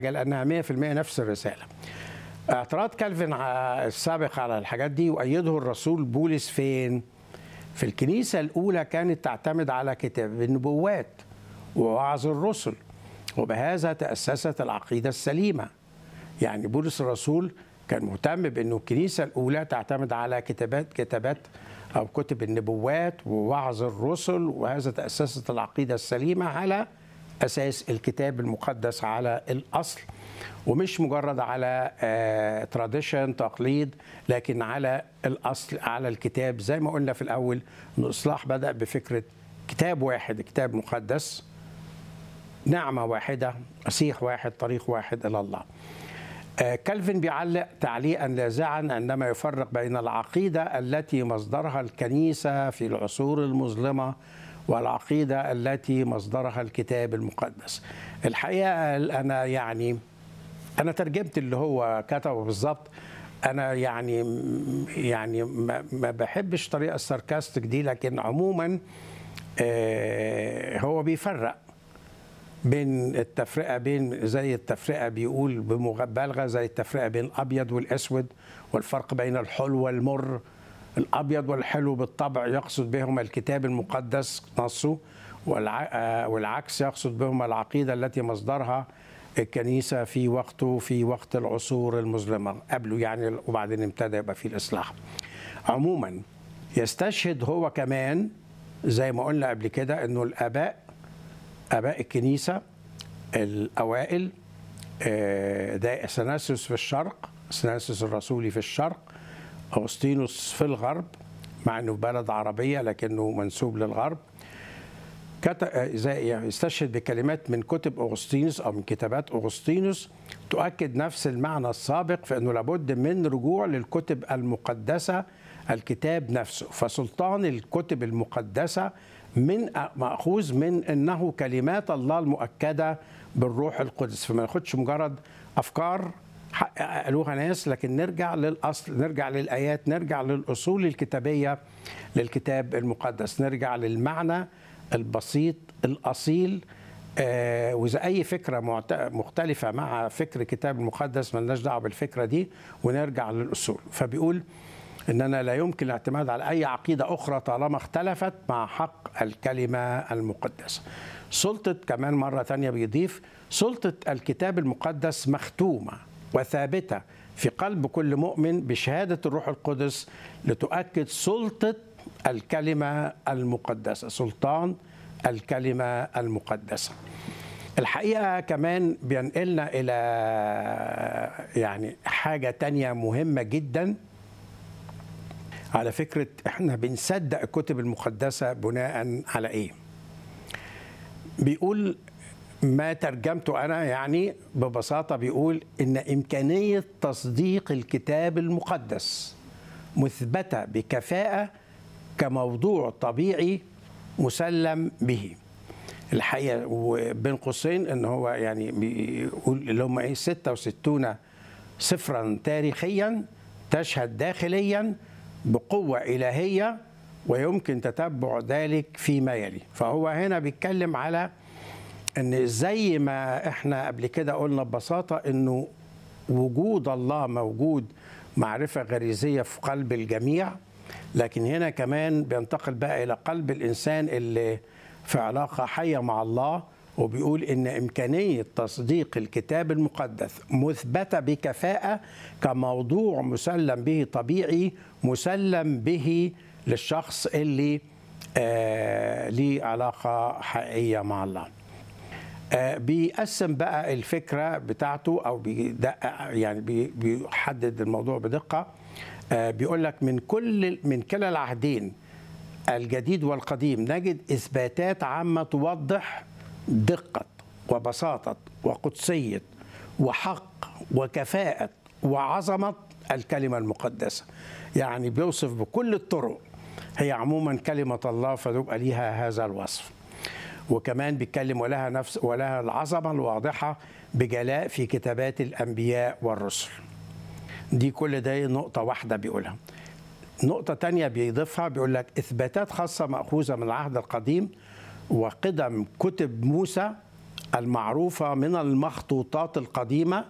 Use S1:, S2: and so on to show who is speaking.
S1: لانها 100% نفس الرساله. اعتراض كالفن ع- السابق على الحاجات دي يؤيده الرسول بولس فين؟ في الكنيسه الاولى كانت تعتمد على كتاب النبوات ووعظ الرسل وبهذا تاسست العقيده السليمه. يعني بولس الرسول كان مهتم بانه الكنيسه الاولى تعتمد على كتابات كتابات او كتب النبوات ووعظ الرسل وهذا تاسست العقيده السليمه على اساس الكتاب المقدس على الاصل ومش مجرد على تراديشن تقليد لكن على الاصل على الكتاب زي ما قلنا في الاول ان الاصلاح بدا بفكره كتاب واحد كتاب مقدس نعمه واحده مسيح واحد طريق واحد الى الله آه، كالفن بيعلق تعليقا لاذعا عندما يفرق بين العقيده التي مصدرها الكنيسه في العصور المظلمه والعقيده التي مصدرها الكتاب المقدس. الحقيقه انا يعني انا ترجمت اللي هو كتبه بالظبط انا يعني يعني ما ما بحبش الطريقه الساركاستيك دي لكن عموما آه، هو بيفرق بين التفرقه بين زي التفرقه بيقول بمبالغه زي التفرقه بين الابيض والاسود والفرق بين الحلو والمر الابيض والحلو بالطبع يقصد بهما الكتاب المقدس نصه والع- آه، والعكس يقصد بهما العقيده التي مصدرها الكنيسه في وقته في وقت العصور المظلمه قبله يعني وبعدين ابتدى يبقى في الاصلاح. عموما يستشهد هو كمان زي ما قلنا قبل كده انه الاباء اباء الكنيسه الاوائل آه، ده اثناسيوس في الشرق اثناسيوس الرسولي في الشرق اغسطينوس في الغرب مع انه في بلد عربيه لكنه منسوب للغرب كت- آه، زي يعني يستشهد بكلمات من كتب اغسطينوس او من كتابات اغسطينوس تؤكد نفس المعنى السابق في انه لابد من رجوع للكتب المقدسه الكتاب نفسه فسلطان الكتب المقدسه من ماخوذ من انه كلمات الله المؤكده بالروح القدس فما ناخدش مجرد افكار حق- قالوها ناس لكن نرجع للاصل نرجع للايات نرجع للاصول الكتابيه للكتاب المقدس نرجع للمعنى البسيط الاصيل آه، واذا اي فكره معت- مختلفه مع فكر الكتاب المقدس ملناش دعوه بالفكره دي ونرجع للاصول فبيقول اننا لا يمكن الاعتماد على اي عقيده اخرى طالما اختلفت مع حق الكلمه المقدسه سلطه كمان مره تانية بيضيف سلطه الكتاب المقدس مختومه وثابته في قلب كل مؤمن بشهاده الروح القدس لتؤكد سلطه الكلمه المقدسه سلطان الكلمه المقدسه الحقيقه كمان بينقلنا الى يعني حاجه تانية مهمه جدا على فكره احنا بنصدق الكتب المقدسه بناء على ايه بيقول ما ترجمته انا يعني ببساطه بيقول ان امكانيه تصديق الكتاب المقدس مثبته بكفاءه كموضوع طبيعي مسلم به الحقيقه وبين قوسين ان هو يعني بيقول اللي هم ايه 66 صفرا تاريخيا تشهد داخليا بقوه الهيه ويمكن تتبع ذلك فيما يلي فهو هنا بيتكلم على ان زي ما احنا قبل كده قلنا ببساطه انه وجود الله موجود معرفه غريزيه في قلب الجميع لكن هنا كمان بينتقل بقى الى قلب الانسان اللي في علاقه حيه مع الله وبيقول ان امكانيه تصديق الكتاب المقدس مثبته بكفاءه كموضوع مسلم به طبيعي مسلم به للشخص اللي آه ليه علاقه حقيقيه مع الله. آه، بيقسم بقى الفكره بتاعته او بيدقق يعني بي- بيحدد الموضوع بدقه آه، بيقول لك من كل من كلا العهدين الجديد والقديم نجد اثباتات عامه توضح دقه وبساطه وقدسيه وحق وكفاءه وعظمه الكلمه المقدسه يعني بيوصف بكل الطرق هي عموما كلمه الله فيبقى ليها هذا الوصف وكمان بيتكلم ولها نفس ولها العظمه الواضحه بجلاء في كتابات الانبياء والرسل. دي كل ده نقطه واحده بيقولها. نقطة تانية بيضيفها بيقول لك إثباتات خاصة مأخوذة من العهد القديم وقدم كتب موسى المعروفة من المخطوطات القديمة